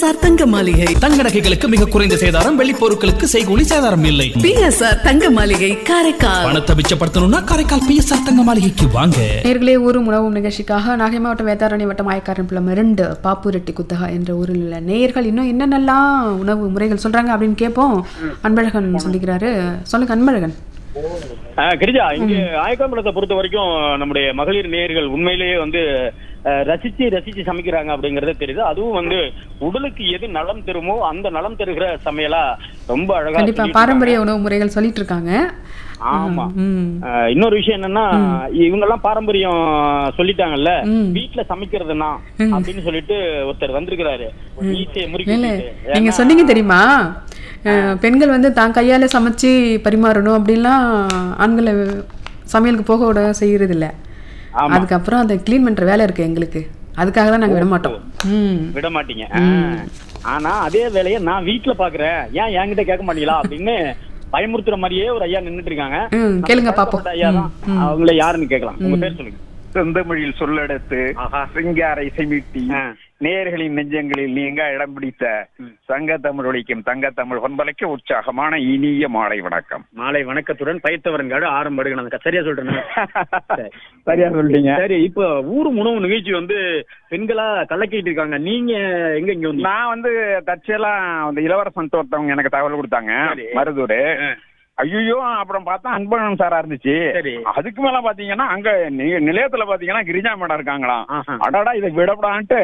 PSR தங்க மாளிகை தங்க நகைகளுக்கு மிக குறைந்த சேதாரம் வெள்ளி பொருட்களுக்கு செய்கூலி சேதாரம் இல்லை பிஎஸ்ஆர் தங்க மாளிகை காரைக்கால் பணத்தை மிச்சப்படுத்தணும்னா காரைக்கால் பிஎஸ்ஆர் தங்க மாளிகைக்கு வாங்க நேர்களே ஊரும் உணவும் நிகழ்ச்சிக்காக நாகை மாவட்டம் வேதாரணி வட்டம் ஆயக்காரன் பிள்ளம் இரண்டு பாப்புரெட்டி குத்தகா என்ற ஊரில் உள்ள நேயர்கள் இன்னும் என்னென்னலாம் உணவு முறைகள் சொல்றாங்க அப்படின்னு கேட்போம் அன்பழகன் சொல்லிக்கிறாரு சொல்லுங்க அன்பழகன் ஆ, கிரிஜா இங்க ஆயக்காம்பலத்தை பொறுத்த வரைக்கும் நம்முடைய மகளிர் நேயர்கள் உண்மையிலேயே வந்து அஹ், ரசிச்சு ரசிச்சு சமைக்கிறாங்க அப்படிங்கறது தெரியுது அதுவும் வந்து உடலுக்கு எது நலம் தருமோ அந்த நலம் தருகிற சமையலா ரொம்ப அழகா கண்டிப்பா செஞ்சுட்டு பாரம்பரிய உணவு முறைகள் சொல்லிட்டு இருக்காங்க ஆமா ம் அஹ், இன்னொரு விஷயம் என்னன்னா இவங்க எல்லாம் பாரம்பரியம் சொல்லிட்டாங்கல்ல ம். வீட்டுல சமைக்கிறதுனா அப்படின்னு சொல்லிட்டு ஒருத்தர் வந்திருக்கிறாரு ஈஸியை முறுக்கி இல்ல வச்சுட்டு. நீங்க ஏன்னா, சொன்னீங்க தெரியுமா அஹ், பெண்கள் வந்து தான் கையால சமைச்சு பரிமாறணும் அப்படின்லாம் ஆண்களை சமையலுக்கு போக விட செய்யறது இல்ல ஆமா. அதுக்கப்புறம் அந்த க்ளீன் பண்ற வேலை இருக்கு எங்களுக்கு அதுக்காக தான் நாங்க விட மாட்டோம் ம் விட மாட்டீங்க ஆ. ஆனா அதே வேலையை நான் வீட்டுல பாக்குறேன் ஏன் என்கிட்ட கேட்க மாட்டீங்களா அப்படின்னு பயமுறுத்துற மாதிரியே ஒரு ஐயா நின்னுட்டு இருக்காங்க ம், நம்ம கேளுங்க பாப்போம். பழக்கப்பட்ட ஐயா தான் அவங்கள யாருன்னு கேட்கலாம் உங்க பேர் சொல்லுங்க செந்தமிழில் சொல்லெடுத்து ஆஹா. சிங்கார இசைமீட்டி ஆ. நேயர்களின் நெஞ்சங்களில் நீங்க இடம் பிடித்த சங்க தமிழ் ஒழிக்கும் தங்க தமிழ் பண்பலைக்கு உற்சாகமான இனிய மாலை வணக்கம் மாலை வணக்கத்துடன் பயத்தவரன்காடு ஆரம்பம் சரியா சொல்றேன் சரி. சரியா சொல்லிட்டீங்க சரி இப்போ ஊர் உணவு நிகழ்ச்சி வந்து பெண்களா கலக்கிட்டு இருக்காங்க நீங்க எங்க இங்க வந்து நான் வந்து தற்செயலா அந்த இளவரசன் ஒருத்தவங்க எனக்கு தகவல் கொடுத்தாங்க சரி. மருதூர் ஐயோ அப்புறம் பார்த்தா அன்பழகன் சாரா இருந்துச்சு சரி. அதுக்கு மேல பாத்தீங்கன்னா அங்க நி- நிலையத்துல பாத்தீங்கன்னா கிரிஜா மேடம் இருக்காங்களாம் ஆஹா. அடாடா இதை விடப்படான்ட்டு